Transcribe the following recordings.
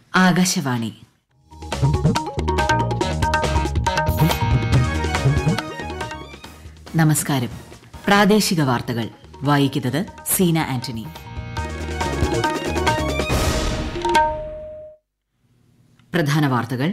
ആകാശവാണി നമസ്കാരം പ്രാദേശിക വാർത്തകൾ വായിക്കുന്നത് സീന ആന്റണി പ്രധാന വാർത്തകൾ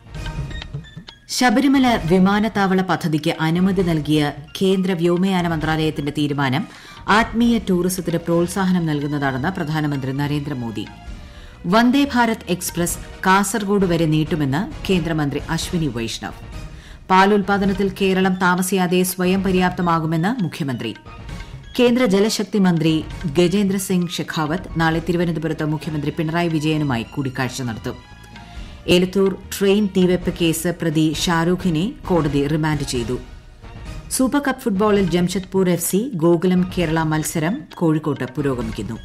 ശബരിമല വിമാനത്താവള പദ്ധതിക്ക് അനുമതി നൽകിയ കേന്ദ്ര വ്യോമയാന മന്ത്രാലയത്തിന്റെ തീരുമാനം ആത്മീയ ടൂറിസത്തിന് പ്രോത്സാഹനം നൽകുന്നതാണെന്ന് പ്രധാനമന്ത്രി നരേന്ദ്രമോദി വന്ദേ ഭാരത് എക്സ്പ്രസ് കാസർഗോഡ് വരെ നീട്ടുമെന്ന് കേന്ദ്രമന്ത്രി അശ്വിനി വൈഷ്ണവ് പാൽ ഉൽപാദനത്തിൽ കേരളം താമസിയാതെ സ്വയം പര്യാപ്തമാകുമെന്ന് മുഖ്യമന്ത്രി കേന്ദ്ര ജലശക്തി മന്ത്രി ഗജേന്ദ്ര സിംഗ് ഷെഖാവത്ത് നാളെ തിരുവനന്തപുരത്ത് മുഖ്യമന്ത്രി പിണറായി വിജയനുമായി കൂടിക്കാഴ്ച നടത്തും എലത്തൂർ ട്രെയിൻ തീവെപ്പ് കേസ് പ്രതി ഷാരൂഖിനെ കോടതി റിമാൻഡ് ചെയ്തു സൂപ്പർ കപ്പ് ഫുട്ബോളിൽ ജംഷഡ്പൂർ എഫ് സി ഗോകുലം കേരള മത്സരം കോഴിക്കോട്ട് പുരോഗമിക്കുന്നു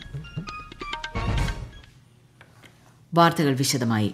വാർത്തകൾ വിശദമായി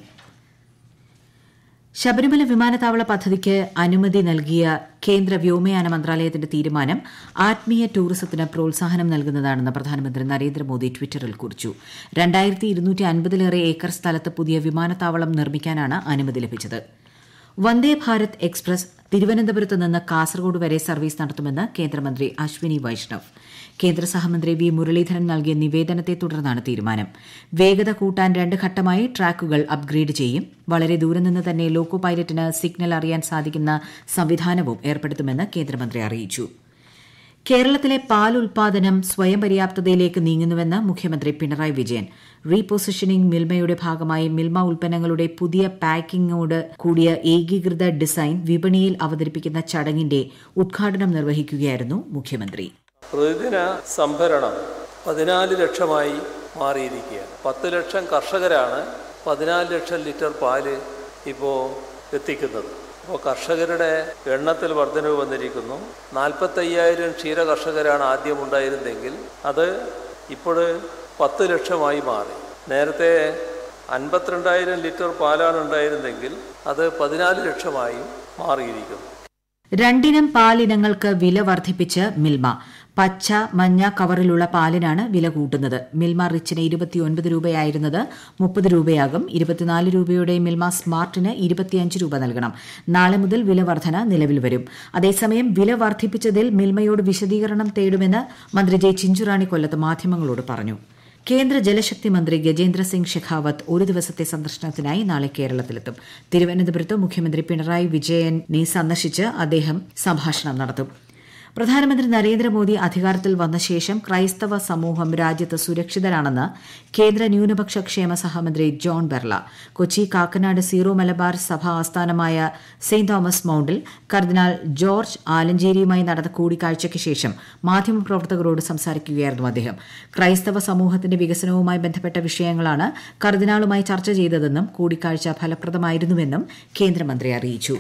ശബരിമല വിമാനത്താവള പദ്ധതിക്ക് അനുമതി നൽകിയ കേന്ദ്ര വ്യോമയാന മന്ത്രാലയത്തിന്റെ തീരുമാനം ആത്മീയ ടൂറിസത്തിന് പ്രോത്സാഹനം നൽകുന്നതാണെന്ന് പ്രധാനമന്ത്രി നരേന്ദ്രമോദി ട്വിറ്ററിൽ കുറിച്ചു രണ്ടായിരത്തി ഇരുന്നൂറ്റി അൻപതിലേറെ ഏക്കർ സ്ഥലത്ത് പുതിയ വിമാനത്താവളം നിർമ്മിക്കാനാണ് അനുമതി ലഭിച്ചത് വന്ദേ ഭാരത് എക്സ്പ്രസ് തിരുവനന്തപുരത്ത് നിന്ന് കാസർഗോഡ് വരെ സർവീസ് നടത്തുമെന്ന് കേന്ദ്രമന്ത്രി അശ്വിനി വൈഷ്ണവ് കേന്ദ്ര സഹമന്ത്രി വി മുരളീധരൻ നൽകിയ നിവേദനത്തെ തുടർന്നാണ് തീരുമാനം വേഗത കൂട്ടാൻ രണ്ട് ഘട്ടമായി ട്രാക്കുകൾ അപ്ഗ്രേഡ് ചെയ്യും വളരെ ദൂരെ നിന്ന് തന്നെ ലോക്കോ പൈലറ്റിന് സിഗ്നൽ അറിയാൻ സാധിക്കുന്ന സംവിധാനവും ഏർപ്പെടുത്തുമെന്ന് കേന്ദ്രമന്ത്രി അറിയിച്ചു കേരളത്തിലെ പാൽ ഉൽപാദനം സ്വയം പര്യാപ്തതയിലേക്ക് നീങ്ങുന്നുവെന്ന് മുഖ്യമന്ത്രി പിണറായി വിജയൻ റീപൊസിഷനിംഗ് മിൽമയുടെ ഭാഗമായി മിൽമ ഉൽപ്പന്നങ്ങളുടെ പുതിയ പാക്കിംഗോട് കൂടിയ ഏകീകൃത ഡിസൈൻ വിപണിയിൽ അവതരിപ്പിക്കുന്ന ചടങ്ങിന്റെ ഉദ്ഘാടനം നിർവഹിക്കുകയായിരുന്നു മുഖ്യമന്ത്രി പ്രതിദിന സംഭരണം പതിനാല് ലക്ഷമായി മാറിയിരിക്കുകയാണ് പത്ത് ലക്ഷം കർഷകരാണ് പതിനാല് ലക്ഷം ലിറ്റർ പാല് ഇപ്പോൾ എത്തിക്കുന്നത് അപ്പോൾ കർഷകരുടെ എണ്ണത്തിൽ വർധനവ് വന്നിരിക്കുന്നു നാൽപ്പത്തയ്യായിരം ക്ഷീര കർഷകരാണ് ആദ്യം ഉണ്ടായിരുന്നെങ്കിൽ അത് ഇപ്പോൾ പത്ത് ലക്ഷമായി മാറി നേരത്തെ അൻപത്തിരണ്ടായിരം ലിറ്റർ പാലാണ് ഉണ്ടായിരുന്നെങ്കിൽ അത് പതിനാല് ലക്ഷമായി മാറിയിരിക്കുന്നു രണ്ടിനം പാലിനങ്ങൾക്ക് വില വർദ്ധിപ്പിച്ച് മിൽമ പച്ച മഞ്ഞ കവറിലുള്ള പാലിനാണ് വില കൂട്ടുന്നത് മിൽമ റിച്ചിന് ഇരുപത്തിയൊൻപത് രൂപയായിരുന്നത് മുപ്പത് രൂപയാകും ഇരുപത്തിനാല് രൂപയുടെ മിൽമ സ്മാർട്ടിന് ഇരുപത്തിയഞ്ച് രൂപ നൽകണം നാളെ മുതൽ വില വർധന നിലവിൽ വരും അതേസമയം വില വർദ്ധിപ്പിച്ചതിൽ മിൽമയോട് വിശദീകരണം തേടുമെന്ന് മന്ത്രി ജെ ചിഞ്ചുറാണി കൊല്ലത്ത് മാധ്യമങ്ങളോട് പറഞ്ഞു കേന്ദ്ര ജലശക്തി മന്ത്രി ഗജേന്ദ്ര സിംഗ് ഷെഖാവത്ത് ഒരു ദിവസത്തെ സന്ദർശനത്തിനായി നാളെ കേരളത്തിലെത്തും തിരുവനന്തപുരത്ത് മുഖ്യമന്ത്രി പിണറായി വിജയനെ സന്ദർശിച്ച് അദ്ദേഹം സംഭാഷണം നടത്തും പ്രധാനമന്ത്രി നരേന്ദ്രമോദി അധികാരത്തിൽ വന്ന ശേഷം ക്രൈസ്തവ സമൂഹം രാജ്യത്ത് സുരക്ഷിതരാണെന്ന് കേന്ദ്ര ന്യൂനപക്ഷ ക്ഷേമ സഹമന്ത്രി ജോൺ ബെർല കൊച്ചി കാക്കനാട് സീറോ മലബാർ സഭ ആസ്ഥാനമായ സെന്റ് തോമസ് മൌണ്ടിൽ കർദിനാൾ ജോർജ് ആലഞ്ചേരിയുമായി നടന്ന കൂടിക്കാഴ്ചയ്ക്ക് ശേഷം മാധ്യമപ്രവർത്തകരോട് സംസാരിക്കുകയായിരുന്നു അദ്ദേഹം ക്രൈസ്തവ സമൂഹത്തിന്റെ വികസനവുമായി ബന്ധപ്പെട്ട വിഷയങ്ങളാണ് കർദിനാളുമായി ചർച്ച ചെയ്തതെന്നും കൂടിക്കാഴ്ച ഫലപ്രദമായിരുന്നുവെന്നും കേന്ദ്രമന്ത്രി അറിയിച്ചു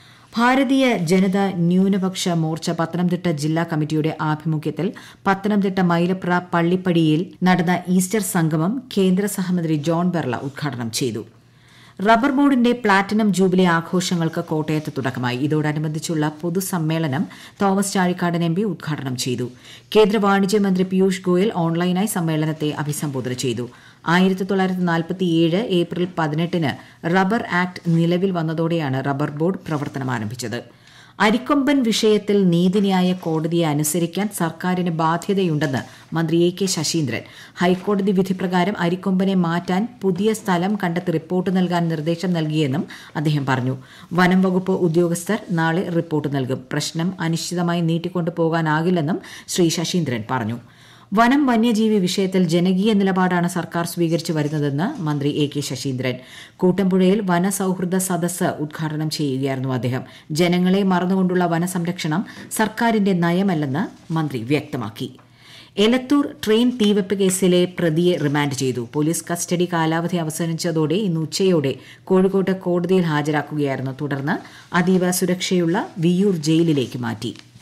ഭാരതീയ ജനത ന്യൂനപക്ഷ മോർച്ച പത്തനംതിട്ട ജില്ലാ കമ്മിറ്റിയുടെ ആഭിമുഖ്യത്തിൽ പത്തനംതിട്ട മൈലപ്ര പള്ളിപ്പടിയിൽ നടന്ന ഈസ്റ്റർ സംഗമം കേന്ദ്ര സഹമന്ത്രി ജോൺ ബെർല ഉദ്ഘാടനം ചെയ്തു റബ്ബർ ബോർഡിന്റെ പ്ലാറ്റിനം ജൂബിലി ആഘോഷങ്ങൾക്ക് കോട്ടയത്ത് തുടക്കമായി ഇതോടനുബന്ധിച്ചുള്ള പൊതുസമ്മേളനം തോമസ് ചാഴിക്കാടൻ എം പി ഉദ്ഘാടനം ചെയ്തു കേന്ദ്ര വാണിജ്യ മന്ത്രി പീയൂഷ് ഗോയൽ ഓൺലൈനായി സമ്മേളനത്തെ അഭിസംബോധന ചെയ്തു ആയിരത്തി തൊള്ളായിരത്തി നാൽപ്പത്തിയേഴ് ഏപ്രിൽ പതിനെട്ടിന് റബ്ബർ ആക്ട് നിലവിൽ വന്നതോടെയാണ് റബ്ബർ ബോർഡ് പ്രവർത്തനം ആരംഭിച്ചത് അരിക്കൊമ്പൻ വിഷയത്തിൽ നീതിന്യായ കോടതിയെ അനുസരിക്കാൻ സർക്കാരിന് ബാധ്യതയുണ്ടെന്ന് മന്ത്രി എ കെ ശശീന്ദ്രൻ ഹൈക്കോടതി വിധിപ്രകാരം അരിക്കൊമ്പനെ മാറ്റാൻ പുതിയ സ്ഥലം കണ്ടെത്തി റിപ്പോർട്ട് നൽകാൻ നിർദ്ദേശം നൽകിയെന്നും അദ്ദേഹം പറഞ്ഞു വനം വകുപ്പ് ഉദ്യോഗസ്ഥർ നാളെ റിപ്പോർട്ട് നൽകും പ്രശ്നം അനിശ്ചിതമായി നീട്ടിക്കൊണ്ടു പോകാനാകില്ലെന്നും ശ്രീ ശശീന്ദ്രൻ പറഞ്ഞു വനം വന്യജീവി വിഷയത്തിൽ ജനകീയ നിലപാടാണ് സർക്കാർ സ്വീകരിച്ചു വരുന്നതെന്ന് മന്ത്രി എ കെ ശശീന്ദ്രൻ കൂട്ടമ്പുഴയിൽ വനസൌഹൃദ സദസ്സ് ഉദ്ഘാടനം ചെയ്യുകയായിരുന്നു അദ്ദേഹം ജനങ്ങളെ മറന്നുകൊണ്ടുള്ള വനസംരക്ഷണം സർക്കാരിന്റെ നയമല്ലെന്ന് മന്ത്രി വ്യക്തമാക്കി എലത്തൂർ ട്രെയിൻ തീവെപ്പ് കേസിലെ പ്രതിയെ റിമാൻഡ് ചെയ്തു പോലീസ് കസ്റ്റഡി കാലാവധി അവസാനിച്ചതോടെ ഇന്ന് ഉച്ചയോടെ കോഴിക്കോട്ട് കോടതിയിൽ ഹാജരാക്കുകയായിരുന്നു തുടർന്ന് അതീവ സുരക്ഷയുള്ള വിയൂർ ജയിലിലേക്ക് മാറ്റി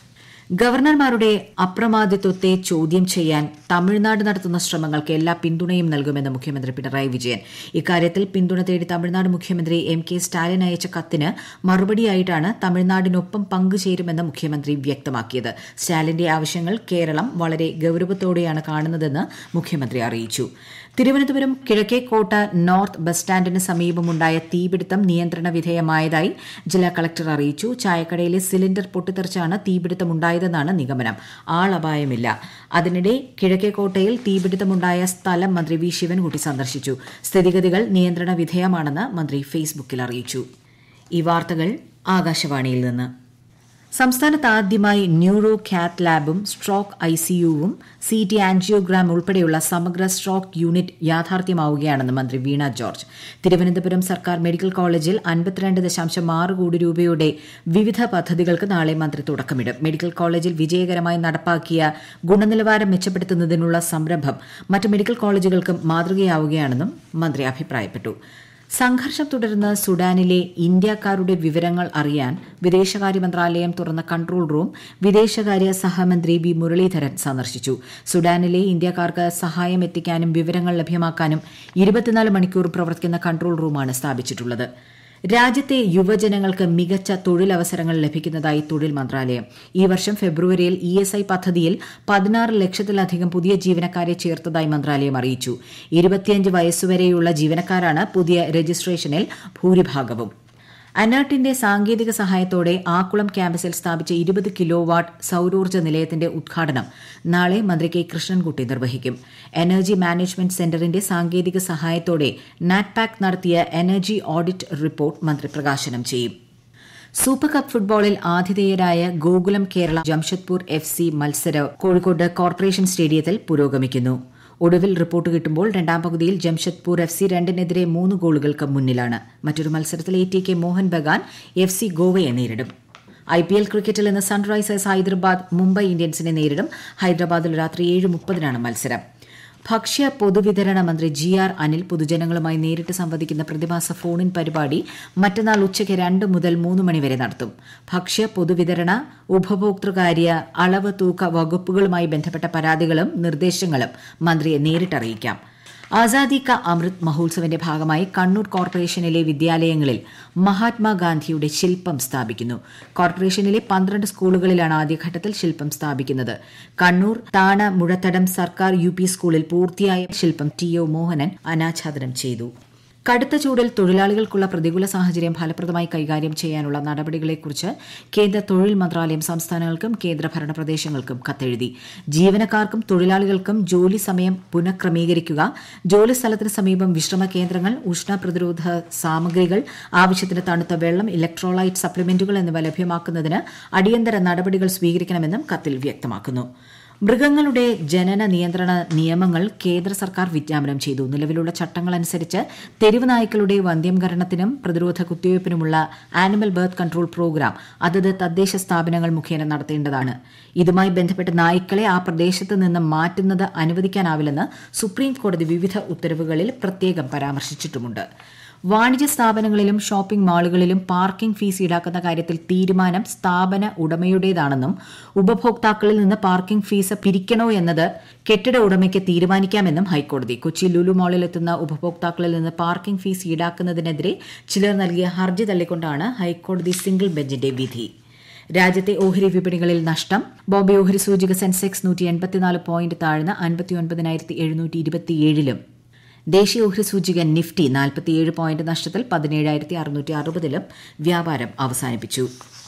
ഗവർണർമാരുടെ അപ്രമാദിത്വത്തെ ചോദ്യം ചെയ്യാൻ തമിഴ്നാട് നടത്തുന്ന ശ്രമങ്ങൾക്ക് എല്ലാ പിന്തുണയും നൽകുമെന്ന് മുഖ്യമന്ത്രി പിണറായി വിജയൻ ഇക്കാര്യത്തിൽ പിന്തുണ തേടി തമിഴ്നാട് മുഖ്യമന്ത്രി എം കെ സ്റ്റാലിൻ അയച്ച കത്തിന് മറുപടിയായിട്ടാണ് തമിഴ്നാടിനൊപ്പം പങ്കുചേരുമെന്ന് മുഖ്യമന്ത്രി വ്യക്തമാക്കിയത് സ്റ്റാലിന്റെ ആവശ്യങ്ങൾ കേരളം വളരെ ഗൌരവത്തോടെയാണ് കാണുന്നതെന്ന് മുഖ്യമന്ത്രി അറിയിച്ചു തിരുവനന്തപുരം കിഴക്കേക്കോട്ട നോർത്ത് ബസ് സ്റ്റാൻഡിന് സമീപമുണ്ടായ തീപിടുത്തം നിയന്ത്രണ വിധേയമായതായി ജില്ലാ കളക്ടർ അറിയിച്ചു ചായക്കടയിലെ സിലിണ്ടർ പൊട്ടിത്തെറിച്ചാണ് തീപിടുത്തമുണ്ടായതെന്നാണ് നിഗമനം ആളപായമില്ല അതിനിടെ കിഴക്കേക്കോട്ടയിൽ തീപിടുത്തമുണ്ടായ സ്ഥലം മന്ത്രി വി ശിവൻകുട്ടി സന്ദർശിച്ചു സ്ഥിതിഗതികൾ നിയന്ത്രണ വിധേയമാണെന്ന് മന്ത്രി ഫേസ്ബുക്കിൽ അറിയിച്ചു ഈ വാർത്തകൾ ആകാശവാണിയിൽ നിന്ന് സംസ്ഥാനത്ത് ആദ്യമായി ന്യൂറോ കാത്ത് ലാബും സ്ട്രോക്ക് ഐസിയുവും സി ടി ആൻജിയോഗ്രാം ഉൾപ്പെടെയുള്ള സമഗ്ര സ്ട്രോക്ക് യൂണിറ്റ് യാഥാർത്ഥ്യമാവുകയാണെന്ന് മന്ത്രി വീണ ജോർജ് തിരുവനന്തപുരം സർക്കാർ മെഡിക്കൽ കോളേജിൽ അൻപത്തിരണ്ട് ദശാംശം ആറ് കോടി രൂപയുടെ വിവിധ പദ്ധതികൾക്ക് നാളെ മന്ത്രി തുടക്കമിടും മെഡിക്കൽ കോളേജിൽ വിജയകരമായി നടപ്പാക്കിയ ഗുണനിലവാരം മെച്ചപ്പെടുത്തുന്നതിനുള്ള സംരംഭം മറ്റ് മെഡിക്കൽ കോളേജുകൾക്കും മാതൃകയാവുകയാണെന്നും മന്ത്രി അഭിപ്രായപ്പെട്ടു സംഘർഷം തുടർന്ന് സുഡാനിലെ ഇന്ത്യക്കാരുടെ വിവരങ്ങൾ അറിയാൻ വിദേശകാര്യ മന്ത്രാലയം തുറന്ന കൺട്രോൾ റൂം വിദേശകാര്യ സഹമന്ത്രി വി മുരളീധരൻ സന്ദർശിച്ചു സുഡാനിലെ ഇന്ത്യക്കാർക്ക് സഹായം എത്തിക്കാനും വിവരങ്ങൾ ലഭ്യമാക്കാനും ഇരുപത്തിനാല് മണിക്കൂർ പ്രവർത്തിക്കുന്ന കൺട്രോൾ റൂമാണ് സ്ഥാപിച്ചിട്ടുള്ളത് രാജ്യത്തെ യുവജനങ്ങൾക്ക് മികച്ച തൊഴിലവസരങ്ങൾ ലഭിക്കുന്നതായി തൊഴിൽ മന്ത്രാലയം ഈ വർഷം ഫെബ്രുവരിയിൽ ഇ എസ് ഐ പദ്ധതിയിൽ പതിനാറ് ലക്ഷത്തിലധികം പുതിയ ജീവനക്കാരെ ചേർത്തതായി മന്ത്രാലയം അറിയിച്ചു ഇരുപത്തിയഞ്ച് വയസ്സുവരെയുള്ള ജീവനക്കാരാണ് പുതിയ രജിസ്ട്രേഷനിൽ ഭൂരിഭാഗവും അനർട്ടിന്റെ സാങ്കേതിക സഹായത്തോടെ ആക്കുളം ക്യാമ്പസിൽ സ്ഥാപിച്ച ഇരുപത് കിലോ വാട്ട് സൌരോർജ്ജ നിലയത്തിന്റെ ഉദ്ഘാടനം നാളെ മന്ത്രി കെ കൃഷ്ണൻകുട്ടി നിർവഹിക്കും എനർജി മാനേജ്മെന്റ് സെന്ററിന്റെ സാങ്കേതിക സഹായത്തോടെ നാറ്റ്പാക് നടത്തിയ എനർജി ഓഡിറ്റ് റിപ്പോർട്ട് മന്ത്രി പ്രകാശനം ചെയ്യും സൂപ്പർ കപ്പ് ഫുട്ബോളിൽ ആതിഥേയരായ ഗോകുലം കേരള ജംഷഡ്പൂർ എഫ് സി മത്സരം കോഴിക്കോട് കോർപ്പറേഷൻ സ്റ്റേഡിയത്തിൽ പുരോഗമിക്കുന്നു ഒടുവിൽ റിപ്പോർട്ട് കിട്ടുമ്പോൾ രണ്ടാം പകുതിയിൽ ജംഷഡ്പൂർ എഫ് സി രണ്ടിനെതിരെ മൂന്ന് ഗോളുകൾക്ക് മുന്നിലാണ് മറ്റൊരു മത്സരത്തിൽ A T K Mohun Bagan F C ഗോവയെ നേരിടും ഐ പി എൽ ക്രിക്കറ്റിൽ ഇന്ന് സൺറൈസേഴ്സ് ഹൈദരാബാദ് മുംബൈ ഇന്ത്യൻസിനെ നേരിടും ഹൈദരാബാദിൽ രാത്രി ഏഴ് മുപ്പതിനാണ് മത്സരം ഭക്ഷ്യ പൊതുവിതരണ മന്ത്രി ജി ആർ അനിൽ പൊതുജനങ്ങളുമായി നേരിട്ട് സംവദിക്കുന്ന പ്രതിമാസ ഫോണിൻ പരിപാടി മറ്റന്നാൾ ഉച്ചയ്ക്ക് രണ്ട് മുതൽ മൂന്ന് മണിവരെ നടത്തും ഭക്ഷ്യ പൊതുവിതരണ ഉപഭോക്തൃകാര്യ അളവ് തൂക്ക വകുപ്പുകളുമായി ബന്ധപ്പെട്ട പരാതികളും നിർദ്ദേശങ്ങളും മന്ത്രിയെ നേരിട്ടറിയിക്കാം ആസാദി കാ അമൃത് മഹോത്സവിന്റെ ഭാഗമായി കണ്ണൂർ കോർപ്പറേഷനിലെ വിദ്യാലയങ്ങളിൽ മഹാത്മാഗാന്ധിയുടെ ശില്പം സ്ഥാപിക്കുന്നു കോർപ്പറേഷനിലെ പന്ത്രണ്ട് സ്കൂളുകളിലാണ് ആദ്യഘട്ടത്തിൽ ശില്പം സ്ഥാപിക്കുന്നത് കണ്ണൂർ താണ മുഴത്തടം സർക്കാർ യു സ്കൂളിൽ പൂർത്തിയായ ശില്പം ടി ഒ മോഹനൻ അനാച്ഛാദനം ചെയ്തു കടുത്ത ചൂടിൽ തൊഴിലാളികൾക്കുള്ള പ്രതികൂല സാഹചര്യം ഫലപ്രദമായി കൈകാര്യം ചെയ്യാനുള്ള നടപടികളെക്കുറിച്ച് കേന്ദ്ര തൊഴിൽ മന്ത്രാലയം സംസ്ഥാനങ്ങൾക്കും കേന്ദ്രഭരണ പ്രദേശങ്ങൾക്കും കത്തെഴുതി ജീവനക്കാർക്കും തൊഴിലാളികൾക്കും ജോലി സമയം പുനഃക്രമീകരിക്കുക ജോലി സ്ഥലത്തിന് സമീപം വിശ്രമ കേന്ദ്രങ്ങൾ ഉഷ്ണ പ്രതിരോധ സാമഗ്രികൾ ആവശ്യത്തിന് തണുത്ത വെള്ളം ഇലക്ട്രോലൈറ്റ് സപ്ലിമെന്റുകൾ എന്നിവ ലഭ്യമാക്കുന്നതിന് അടിയന്തര നടപടികൾ സ്വീകരിക്കണമെന്നും കത്തിൽ വ്യക്തമാക്കുന്നു മൃഗങ്ങളുടെ ജനന നിയന്ത്രണ നിയമങ്ങൾ കേന്ദ്ര സർക്കാർ വിജ്ഞാപനം ചെയ്തു നിലവിലുള്ള ചട്ടങ്ങളനുസരിച്ച് തെരുവ് നായ്ക്കളുടെ വന്ധ്യംകരണത്തിനും പ്രതിരോധ കുത്തിവയ്പ്പിനുമുള്ള ആനിമൽ ബർത്ത് കൺട്രോൾ പ്രോഗ്രാം അതത് തദ്ദേശ സ്ഥാപനങ്ങൾ മുഖേന നടത്തേണ്ടതാണ് ഇതുമായി ബന്ധപ്പെട്ട് നായ്ക്കളെ ആ പ്രദേശത്ത് നിന്ന് മാറ്റുന്നത് അനുവദിക്കാനാവില്ലെന്ന് സുപ്രീം കോടതി വിവിധ ഉത്തരവുകളിൽ പ്രത്യേകം പരാമർശിച്ചിട്ടുമുണ്ട് വാണിജ്യ സ്ഥാപനങ്ങളിലും ഷോപ്പിംഗ് മാളുകളിലും പാർക്കിംഗ് ഫീസ് ഈടാക്കുന്ന കാര്യത്തിൽ തീരുമാനം സ്ഥാപന ഉടമയുടേതാണെന്നും ഉപഭോക്താക്കളിൽ നിന്ന് പാർക്കിംഗ് ഫീസ് പിരിക്കണോ എന്നത് കെട്ടിട ഉടമയ്ക്ക് തീരുമാനിക്കാമെന്നും ഹൈക്കോടതി കൊച്ചി ലുലു മാളിൽ എത്തുന്ന ഉപഭോക്താക്കളിൽ നിന്ന് പാർക്കിംഗ് ഫീസ് ഈടാക്കുന്നതിനെതിരെ ചിലർ നൽകിയ ഹർജി തള്ളിക്കൊണ്ടാണ് ഹൈക്കോടതി സിംഗിൾ ബെഞ്ചിന്റെ വിധി രാജ്യത്തെ ഓഹരി വിപണികളിൽ നഷ്ടം ബോംബെ ഓഹരി സൂചിക സെൻസെക്സ് നൂറ്റി എൺപത്തിനാല് പോയിന്റ് താഴ്ന്ന് അൻപത്തിയൊൻപതിനായിരത്തി എഴുന്നൂറ്റി ഇരുപത്തിയേഴിലും ദേശീയ ഓഹരി സൂചിക നിഫ്റ്റി നാൽപ്പത്തിയേഴ് പോയിന്റ് നഷ്ടത്തിൽ പതിനേഴായിരത്തി അറുന്നൂറ്റി അറുപതിലും വ്യാപാരം അവസാനിപ്പിച്ചു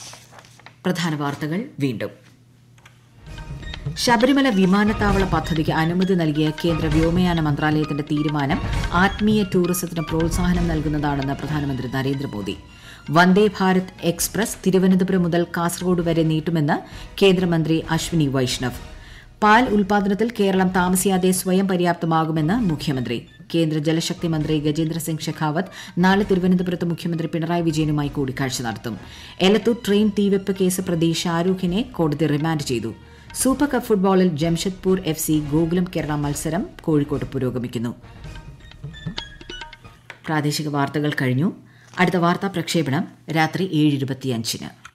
പ്രധാന വാർത്തകൾ വീണ്ടും ശബരിമല വിമാനത്താവള പദ്ധതിക്ക് അനുമതി നൽകിയ കേന്ദ്ര വ്യോമയാന മന്ത്രാലയത്തിന്റെ തീരുമാനം ആത്മീയ ടൂറിസത്തിന് പ്രോത്സാഹനം നൽകുന്നതാണെന്ന് പ്രധാനമന്ത്രി നരേന്ദ്രമോദി വന്ദേ ഭാരത് എക്സ്പ്രസ് തിരുവനന്തപുരം മുതൽ കാസർഗോഡ് വരെ നീട്ടുമെന്ന് കേന്ദ്രമന്ത്രി അശ്വിനി വൈഷ്ണവ് പാൽ ഉൽപാദനത്തിൽ കേരളം താമസിയാതെ സ്വയം പര്യാപ്തമാകുമെന്ന് മുഖ്യമന്ത്രി കേന്ദ്ര ജലശക്തി മന്ത്രി ഗജേന്ദ്ര സിംഗ് ഷെഖാവത്ത് നാളെ തിരുവനന്തപുരത്ത് മുഖ്യമന്ത്രി പിണറായി വിജയനുമായി കൂടിക്കാഴ്ച നടത്തും എലത്തൂർ ട്രെയിൻ തീവെപ്പ് കേസ് പ്രതി ഷാരൂഖിനെ കോടതി റിമാൻഡ് ചെയ്തു സൂപ്പർ കപ്പ് ഫുട്ബോളിൽ ജംഷഡ്പൂർ എഫ് സി ഗോകുലം കേരള മത്സരം കോഴിക്കോട്ട് പുരോഗമിക്കുന്നു പ്രാദേശിക വാർത്തകൾ കഴിഞ്ഞു അടുത്ത വാർത്താ പ്രക്ഷേപണം രാത്രി ഏഴ് ഇരുപത്തിയഞ്ചിന്